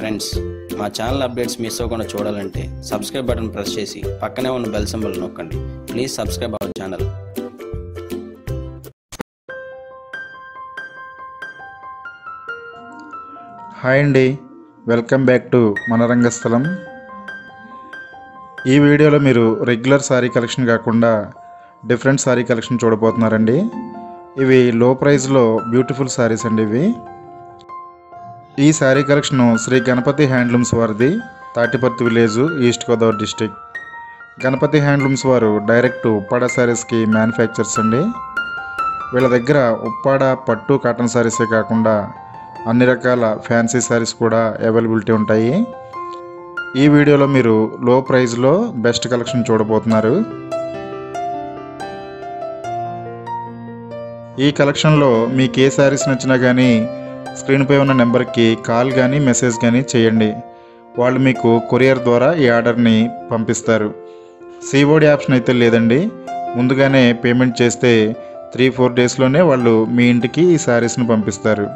friends మా channel updates miss అవ్వకుండా చూడాలంటే సబ్స్క్రైబ్ బటన్ ప్రెస్ చేసి పక్కనే ఉన్న బెల్ సింబల్ నొక్కండి please subscribe our channel hi అండి వెల్కమ్ బ్యాక్ టు మన రంగస్థలం ఈ వీడియోలో మీరు రెగ్యులర్ శారీ కలెక్షన్ కాకుండా డిఫరెంట్ శారీ కలెక్షన్ చూడబోతున్నారండి ఇవి లో ప్రైస్లో బ్యూటిఫుల్ శారీస్ అండి ఇవి ఈ శారీ కలెక్షన్ శ్రీ గణపతి హ్యాండ్లూమ్స్ వారిది Tatiparthi village East Godavari district Ganapathi handlooms వారు డైరెక్ట్ ఉప్పాడ శారీస్కి మ్యానుఫ్యాక్చర్స్ అండి వీళ్ళ దగ్గర ఉప్పాడ పట్టు కాటన్ శారీసే కాకుండా అన్ని రకాల ఫ్యాన్సీ శారీస్ కూడా అవైలబిలిటీ ఉంటాయి ఈ వీడియోలో మీరు లో ప్రైస్లో బెస్ట్ కలెక్షన్ చూడబోతున్నారు ఈ కలెక్షన్లో మీకు ఏ శారీస్ నచ్చినా కానీ స్క్రీన్పై ఉన్న నెంబర్కి కాల్ కానీ మెసేజ్ కానీ చేయండి వాళ్ళు మీకు కొరియర్ ద్వారా ఈ ఆర్డర్ని పంపిస్తారు సిఓడి ఆప్షన్ అయితే లేదండి ముందుగానే పేమెంట్ చేస్తే త్రీ ఫోర్ డేస్లోనే వాళ్ళు మీ ఇంటికి ఈ శారీస్ని పంపిస్తారు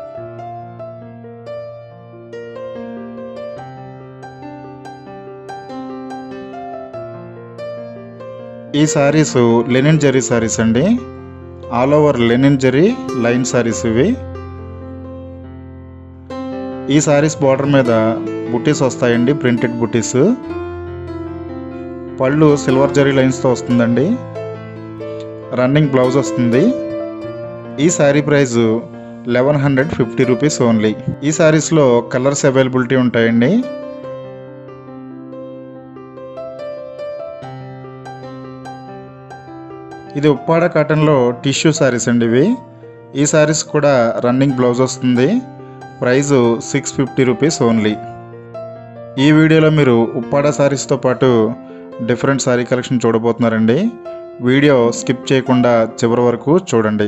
ఈ శారీస్ లెనిన్ జరీ శారీస్ అండి all over linen zari line sarees ఇవి ఈ శారీస్ బార్డర్ మీద బుటీస్ వస్తాయండి ప్రింటెడ్ బుటీస్ పళ్ళు సిల్వర్ జరీ లైన్స్తో వస్తుందండి రన్నింగ్ బ్లౌజ్ వస్తుంది ఈ saree price eleven hundred fifty rupees only ఈ శారీస్లో కలర్స్ అవైలబిలిటీ ఉంటాయండి ఇది ఉప్పాడ కాటన్లో టిష్యూ శారీస్ అండి ఇవి ఈ శారీస్ కూడా రన్నింగ్ బ్లౌజ్ వస్తుంది price six fifty rupees only ఈ వీడియోలో మీరు ఉప్పాడ శారీస్తో పాటు డిఫరెంట్ శారీ కలెక్షన్ చూడబోతున్నారండి వీడియో స్కిప్ చేయకుండా చివరి వరకు చూడండి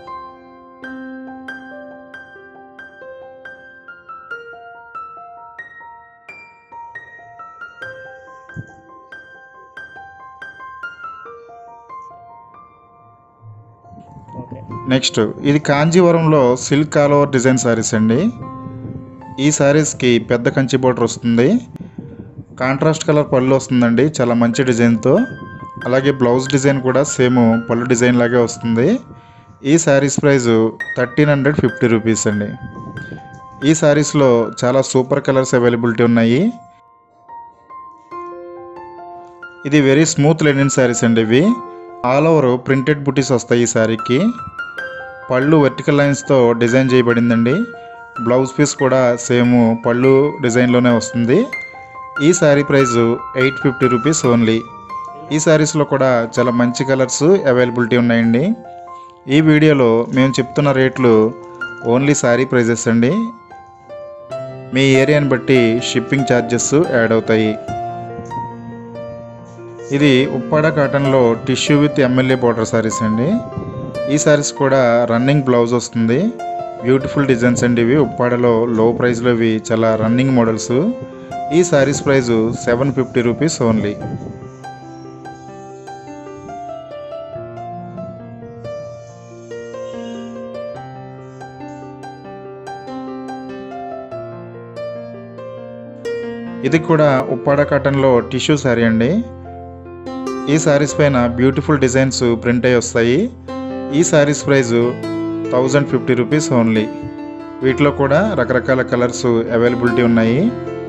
నెక్స్ట్ ఇది కాంజీవరంలో silk all over design sarees అండి ఈ శారీస్కి పెద్ద కంచి బోర్డర్ వస్తుంది కాంట్రాస్ట్ కలర్ పళ్ళు వస్తుందండి చాలా మంచి డిజైన్తో అలాగే బ్లౌజ్ డిజైన్ కూడా సేమ్ పళ్ళు డిజైన్ లాగే వస్తుంది ఈ sarees price thirteen hundred fifty rupees అండి ఈ శారీస్లో చాలా సూపర్ కలర్స్ అవైలబిలిటీ ఉన్నాయి ఇది వెరీ స్మూత్ లెనిన్ శారీస్ అండి ఇవి ఆల్ ఓవర్ ప్రింటెడ్ బుటీస్ వస్తాయి ఈ శారీకి పళ్ళు వర్టికల్ లైన్స్తో డిజైన్ చేయబడిందండి బ్లౌజ్ పీస్ కూడా సేమ్ పళ్ళు డిజైన్లోనే వస్తుంది ఈ saree price eight fifty rupees only ఈ శారీస్లో కూడా చాలా మంచి కలర్స్ అవైలబిలిటీ ఉన్నాయండి ఈ వీడియోలో మేము చెప్తున్న రేట్లు ఓన్లీ శారీ ప్రైజెస్ అండి మీ ఏరియాని బట్టి షిప్పింగ్ ఛార్జెస్ యాడ్ అవుతాయి ఇది ఉప్పాడ కాటన్లో టిష్యూ విత్ ఎమ్మెల్యే బార్డర్ శారీస్ అండి ఈ శారీస్ కూడా రన్నింగ్ బ్లౌజ్ వస్తుంది బ్యూటిఫుల్ డిజైన్స్ అండి ఇవి ఉప్పాడలో లో ప్రైస్లో ఇవి చాలా రన్నింగ్ మోడల్స్ ఈ sarees price seven fifty rupees only ఇది కూడా ఉప్పాడ కాటన్లో టిష్యూ శారీ అండి ఈ శారీస్ పైన బ్యూటిఫుల్ డిజైన్స్ ప్రింట్ అయి వస్తాయి ఈ sarees price thousand fifty rupees only వీటిలో కూడా రకరకాల కలర్స్ అవైలబిలిటీ ఉన్నాయి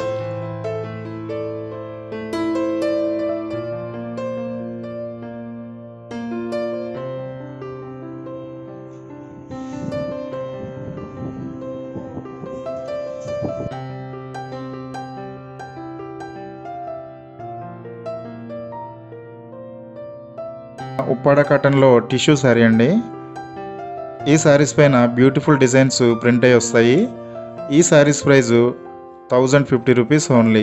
ఉప్పాడ కాటన్లో టిష్యూ శారీ అండి ఈ శారీస్ పైన బ్యూటిఫుల్ డిజైన్స్ ప్రింట్ అయి వస్తాయి ఈ sarees price thousand fifty rupees only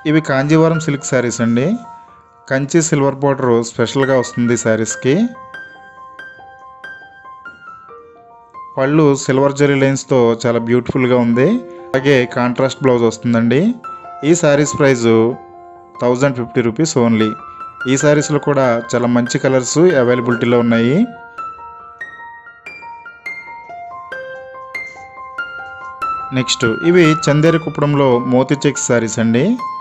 ఇవి కాంజీవరం సిల్క్ శారీస్ అండి కంచి సిల్వర్ బార్డర్ స్పెషల్గా వస్తుంది శారీస్కి పళ్ళు సిల్వర్ జరీ లైన్స్తో చాలా బ్యూటిఫుల్గా ఉంది అలాగే కాంట్రాస్ట్ బ్లౌజ్ వస్తుందండి ఈ sarees price thousand fifty rupees only ఈ శారీస్లో కూడా చాలా మంచి కలర్స్ అవైలబిలిటీలో ఉన్నాయి నెక్స్ట్ ఇవి చందేరి కుప్పడంలో మోతీ చెక్స్ శారీస్ అండి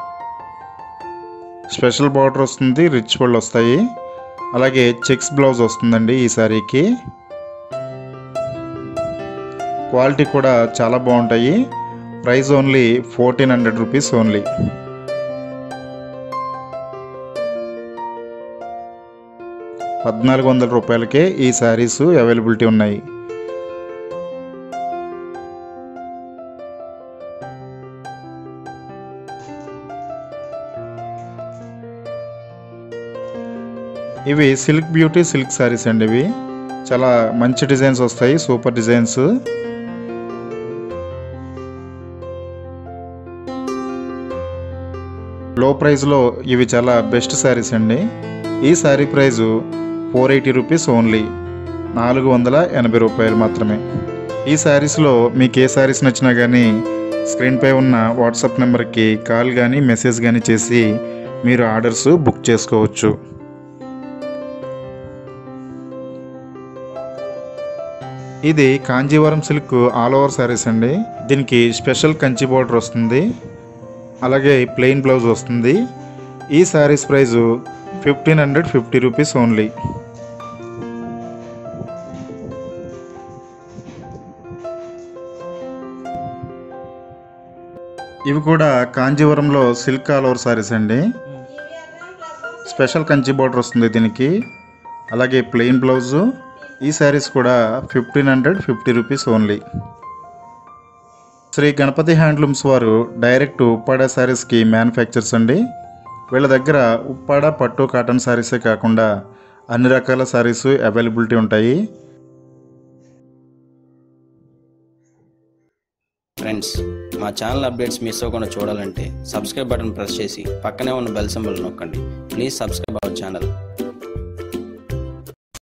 స్పెషల్ బార్డర్ వస్తుంది రిచ్ పళ్ళు వస్తాయి అలాగే చెక్స్ బ్లౌజ్ వస్తుందండి ఈ శారీకి క్వాలిటీ కూడా చాలా బాగుంటాయి price only fourteen hundred rupees only పద్నాలుగు వందల రూపాయలకే ఈ శారీస్ అవైలబిలిటీ ఉన్నాయి ఇవి సిల్క్ బ్యూటీ సిల్క్ శారీస్ అండి ఇవి చాలా మంచి డిజైన్స్ వస్తాయి సూపర్ డిజైన్స్ లో ప్రైస్లో ఇవి చాలా బెస్ట్ శారీస్ అండి ఈ saree price four eighty rupees only నాలుగు వందల ఎనభై రూపాయలు మాత్రమే ఈ శారీస్లో మీకు ఏ శారీస్ నచ్చినా కానీ స్క్రీన్పై ఉన్న వాట్సాప్ నెంబర్కి కాల్ కానీ మెసేజ్ కానీ చేసి మీరు ఆర్డర్స్ బుక్ చేసుకోవచ్చు ఇది Kanjeevaram silk all over sarees అండి దీనికి స్పెషల్ కంచి బార్డర్ వస్తుంది అలాగే ప్లెయిన్ బ్లౌజ్ వస్తుంది ఈ sarees price fifteen hundred fifty rupees only ఇవి కూడా కాంజీవరంలో సిల్క్ ఆల్ ఓవర్ శారీస్ అండి స్పెషల్ కంచి బార్డర్ వస్తుంది దీనికి అలాగే ప్లెయిన్ బ్లౌజు ఈ శారీస్ కూడా fifteen hundred fifty rupees only Shri Ganapathi handlooms వారు డైరెక్ట్ ఉప్పాడ శారీస్కి మ్యానుఫ్యాక్చర్స్ అండి వీళ్ళ దగ్గర ఉప్పాడ పట్టు కాటన్ శారీసే కాకుండా అన్ని రకాల శారీస్ అవైలబిలిటీ ఉంటాయి ఫ్రెండ్స్ మా ఛానల్ అప్డేట్స్ మిస్ అవ్వకుండా చూడాలంటే సబ్స్క్రైబ్ బటన్ ప్రెస్ చేసి పక్కనే ఉన్న బెల్ సింబల్ నొక్కండి ప్లీజ్ సబ్స్క్రైబ్ అవర్ ఛానల్